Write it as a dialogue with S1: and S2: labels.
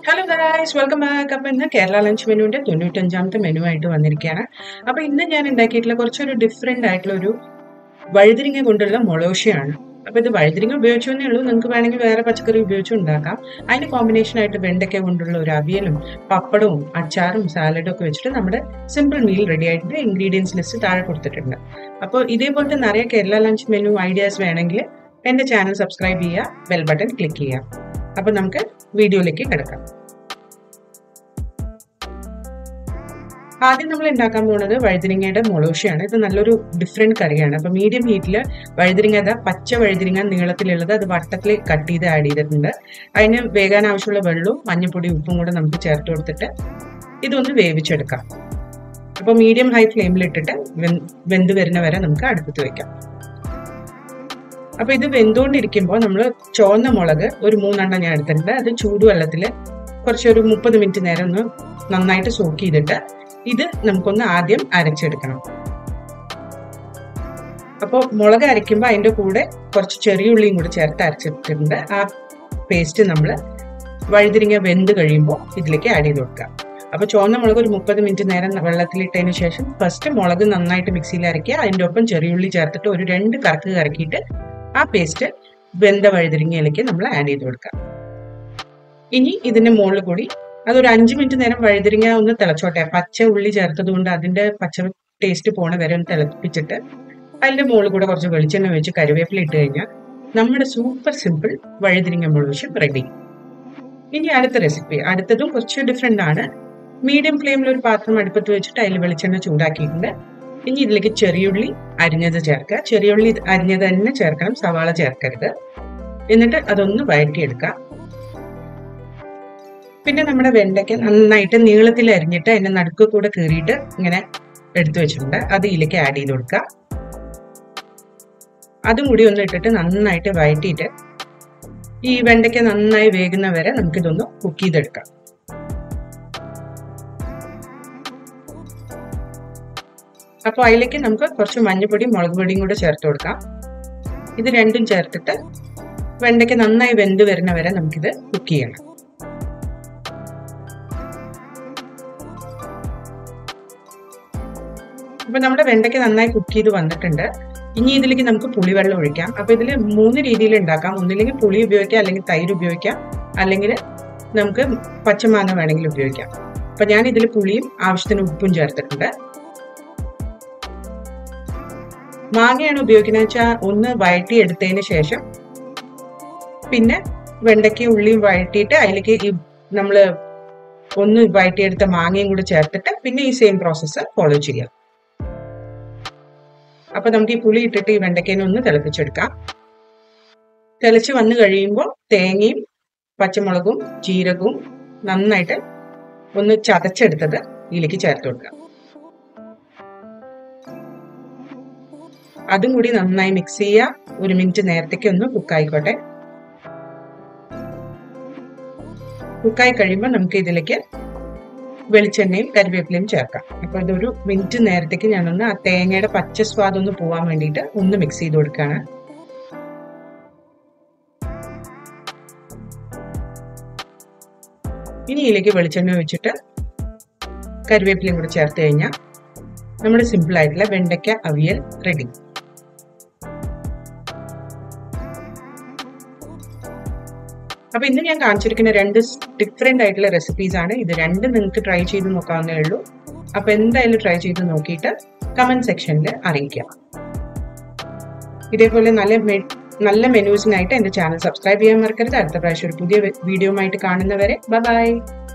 S1: hello guys welcome back അപ്പോൾ ഇന്ന് Kerala lunch മെനുവിന്റെ തൊണ്ണൂറ്റഞ്ചാമത്തെ മെനു ആയിട്ട് വന്നിരിക്കുകയാണ് അപ്പോൾ ഇന്ന് ഞാൻ ഉണ്ടാക്കിയിട്ടുള്ള കുറച്ചൊരു ഡിഫറെന്റ് ആയിട്ടുള്ള ഒരു വഴുതിരിങ്ങ കൊണ്ടുള്ള മൊളോഷയാണ് അപ്പോൾ ഇത് വഴുതിരിങ്ങ ഉപയോഗിച്ചു എന്നേ ഉള്ളൂ നിങ്ങൾക്ക് വേണമെങ്കിൽ വേറെ പച്ചക്കറി ഉപയോഗിച്ച് ഉണ്ടാക്കാം അതിന് കോമ്പിനേഷൻ ആയിട്ട് വെണ്ടയ്ക്ക കൊണ്ടുള്ള ഒരു അവിയലും പപ്പടവും അച്ചാറും സാലഡും ഒക്കെ വെച്ചിട്ട് നമ്മുടെ സിമ്പിൾ മീൽ റെഡി ആയിട്ട് ഇൻഗ്രീഡിയൻസ് ലിസ്റ്റ് താഴെ കൊടുത്തിട്ടുണ്ട് അപ്പോൾ ഇതേപോലത്തെ നിറയെ കേരള ലഞ്ച് മെനു ഐഡിയാസ് വേണമെങ്കിൽ എൻ്റെ ചാനൽ സബ്സ്ക്രൈബ് ചെയ്യുക ബെൽ ബട്ടൺ ക്ലിക്ക് ചെയ്യുക അപ്പോൾ നമുക്ക് വീഡിയോയിലേക്ക് കിടക്കാം ആദ്യം നമ്മൾ ഉണ്ടാക്കാൻ പോകുന്നത് വഴുതിരിങ്ങയുടെ മുളോശയാണ് ഇത് നല്ലൊരു ഡിഫറെന്റ് കറിയാണ് അപ്പൊ മീഡിയം ഹീറ്റിൽ വഴുതിരിങ്ങ അതാ പച്ച വഴുതിരിങ്ങ നീളത്തിലുള്ളത് അത് വട്ടത്തിൽ കട്ട് ചെയ്ത് ആഡ് ചെയ്തിട്ടുണ്ട് അതിന് വേകാൻ ആവശ്യമുള്ള വെള്ളവും മഞ്ഞപ്പൊടി ഉപ്പും കൂടെ നമുക്ക് ചേർത്ത് കൊടുത്തിട്ട് ഇതൊന്ന് വേവിച്ചെടുക്കാം അപ്പൊ മീഡിയം ഹൈ ഫ്ലെയിമിൽ ഇട്ടിട്ട് വെന്ത് വരുന്ന വരെ നമുക്ക് അടുപ്പത്ത് വെക്കാം അപ്പൊ ഇത് വെന്തുകൊണ്ടിരിക്കുമ്പോൾ നമ്മൾ ചുവന്ന മുളക് ഒരു മൂന്നെണ്ണം ഞാൻ എടുത്തിട്ടുണ്ട് അത് ചൂടുവെള്ളത്തിൽ കുറച്ചൊരു മുപ്പത് മിനിറ്റ് നേരം ഒന്ന് നന്നായിട്ട് സോക്ക് ചെയ്തിട്ട് ഇത് നമുക്കൊന്ന് ആദ്യം അരച്ചെടുക്കണം അപ്പോൾ മുളക് അരയ്ക്കുമ്പോൾ അതിൻ്റെ കൂടെ കുറച്ച് ചെറിയ ഉള്ളിയും കൂടി ചേർത്ത് അരച്ചിട്ടുണ്ട് ആ പേസ്റ്റ് നമ്മൾ വഴുതിരിങ്ങ വെന്ത് കഴിയുമ്പോൾ ഇതിലേക്ക് ആഡ് ചെയ്ത് കൊടുക്കുക അപ്പോൾ ചുവന്ന മുളക് ഒരു മുപ്പത് മിനിറ്റ് നേരം വെള്ളത്തിലിട്ടതിന് ശേഷം ഫസ്റ്റ് മുളക് നന്നായിട്ട് മിക്സിയിൽ അരയ്ക്കുക അതിൻ്റെ ഒപ്പം ചെറിയ ഉള്ളി ചേർത്തിട്ട് ഒരു രണ്ട് കറക്ക് കറക്കിയിട്ട് ആ പേസ്റ്റ് വെന്ത വഴുതിരിങ്ങയിലേക്ക് നമ്മൾ ആഡ് ചെയ്ത് കൊടുക്കുക ഇനി ഇതിന്റെ മുകളിൽ കൂടി അതൊരു അഞ്ച് മിനിറ്റ് നേരം വഴുതിരിങ്ങ ഒന്ന് തിളച്ചോട്ടെ പച്ച ഉള്ളി ചേർത്തത് കൊണ്ട് അതിന്റെ പച്ച ടേസ്റ്റ് പോണ വരെ ഒന്ന് തിളപ്പിച്ചിട്ട് അതിന്റെ മുകളിൽ കൂടെ കുറച്ച് വെളിച്ചെണ്ണ വെച്ച് കറിവേപ്പില ഇട്ട് കഴിഞ്ഞാൽ നമ്മുടെ സൂപ്പർ സിമ്പിൾ വഴുതിരിങ്ങ മുളകും റെഡി ഇനി അടുത്ത റെസിപ്പി അടുത്തതും കുറച്ച് ഡിഫറെന്റ് ആണ് മീഡിയം ഫ്ലെയിമിൽ ഒരു പാത്രം അടുപ്പത്ത് വെച്ചിട്ട് അതിൽ വെളിച്ചെണ്ണ ചൂടാക്കിയിട്ടുണ്ട് ഇനി ഇതിലേക്ക് ചെറിയുള്ളി അരിഞ്ഞത് ചേർക്കുക ചെറിയുള്ളി അരിഞ്ഞത് തന്നെ ചേർക്കണം സവാള ചേർക്കരുത് എന്നിട്ട് അതൊന്ന് വഴറ്റിയെടുക്കുക പിന്നെ നമ്മുടെ വെണ്ടയ്ക്ക് നന്നായിട്ട് നീളത്തിൽ അരിഞ്ഞിട്ട് അതിന്റെ നടുക്ക് കൂടെ കീറിയിട്ട് ഇങ്ങനെ എടുത്തു വെച്ചിട്ടുണ്ട് അത് ഇതിലേക്ക് ആഡ് ചെയ്ത് കൊടുക്കുക അതും കൂടി ഒന്ന് ഇട്ടിട്ട് നന്നായിട്ട് വഴറ്റിയിട്ട് ഈ വെണ്ടയ്ക്ക് നന്നായി വേകുന്ന വരെ നമുക്കിതൊന്ന് കുക്ക് ചെയ്തെടുക്കാം അപ്പോൾ അതിലേക്ക് നമുക്ക് കുറച്ച് മഞ്ഞപ്പൊടിയും മുളക് പൊടിയും കൂടെ ചേർത്ത് കൊടുക്കാം ഇത് രണ്ടും ചേർത്തിട്ട് വെണ്ടയ്ക്ക് നന്നായി വെന്ത് വരുന്ന വരെ നമുക്കിത് കുക്ക് ചെയ്യണം അപ്പൊ നമ്മുടെ വെണ്ടയ്ക്ക് നന്നായി കുക്ക് ചെയ്ത് വന്നിട്ടുണ്ട് ഇനി ഇതിലേക്ക് നമുക്ക് പുളിവെള്ളം ഒഴിക്കാം അപ്പൊ ഇതിൽ മൂന്ന് രീതിയിൽ ഉണ്ടാക്കാം ഒന്നില്ലെങ്കിൽ പുളി ഉപയോഗിക്കാം അല്ലെങ്കിൽ തൈര് ഉപയോഗിക്കാം അല്ലെങ്കിൽ നമുക്ക് പച്ചമാങ്ങ വേണമെങ്കിൽ ഉപയോഗിക്കാം അപ്പൊ ഞാൻ ഇതിൽ പുളിയും ആവശ്യത്തിന് ഉപ്പും ചേർത്തിട്ടുണ്ട് മാങ്ങയാണ് ഉപയോഗിക്കുന്നത് വെച്ചാൽ ഒന്ന് വഴറ്റി എടുത്തതിന് ശേഷം പിന്നെ വെണ്ടയ്ക്ക് ഉള്ളിയും വഴറ്റിയിട്ട് അതിലേക്ക് ഈ നമ്മൾ ഒന്ന് വഴറ്റിയെടുത്ത മാങ്ങയും കൂടി ചേർത്തിട്ട് പിന്നെ ഈ സെയിം പ്രോസസ്സ് ഫോളോ ചെയ്യാം അപ്പൊ നമുക്ക് ഈ പുളി ഇട്ടിട്ട് ഈ വെണ്ടയ്ക്കേനെ ഒന്ന് തിളപ്പിച്ചെടുക്കാം തിളച്ച് വന്നു കഴിയുമ്പോൾ തേങ്ങയും പച്ചമുളകും ജീരകവും നന്നായിട്ട് ഒന്ന് ചതച്ചെടുത്തത് ഇതിലേക്ക് ചേർത്ത് കൊടുക്കാം അതും കൂടി നന്നായി മിക്സ് ചെയ്യുക ഒരു മിനിറ്റ് നേരത്തേക്ക് ഒന്ന് കുക്കായിക്കോട്ടെ കുക്കായി കഴിയുമ്പോൾ നമുക്ക് ഇതിലേക്ക് വെളിച്ചെണ്ണയും കരിവേപ്പിലയും ചേർക്കാം അപ്പോൾ ഇതൊരു മിനിറ്റ് നേരത്തേക്ക് ഞാനൊന്ന് ആ തേങ്ങയുടെ പച്ച സ്വാദം ഒന്ന് പോവാൻ വേണ്ടിയിട്ട് ഒന്ന് മിക്സ് ചെയ്ത് കൊടുക്കുകയാണ് ഇനി ഇതിലേക്ക് വെളിച്ചെണ്ണ ഒഴിച്ചിട്ട് കരിവേപ്പിലയും കൂടെ ചേർത്ത് കഴിഞ്ഞാൽ നമ്മുടെ സിമ്പിൾ ആയിട്ടുള്ള വെണ്ടയ്ക്ക അവിയൽ റെഡി അപ്പൊ ഇന്ന് ഞാൻ കാണിച്ചിരിക്കുന്ന രണ്ട് ഡിഫറെന്റ് ആയിട്ടുള്ള റെസിപ്പീസ് ആണ് ഇത് രണ്ടും നിങ്ങൾക്ക് ട്രൈ ചെയ്ത് നോക്കാവുന്നേ ഉള്ളൂ അപ്പൊ എന്തായാലും ട്രൈ ചെയ്ത് നോക്കിയിട്ട് കമന്റ് സെക്ഷനിൽ അറിയിക്കാം ഇതേപോലെ നല്ല നല്ല മെനൂസിനായിട്ട് എന്റെ ചാനൽ സബ്സ്ക്രൈബ് ചെയ്യാൻ മറക്കരുത് അടുത്ത പ്രാവശ്യം ഒരു പുതിയ വീഡിയോ ആയിട്ട് കാണുന്നവരെ ബൈ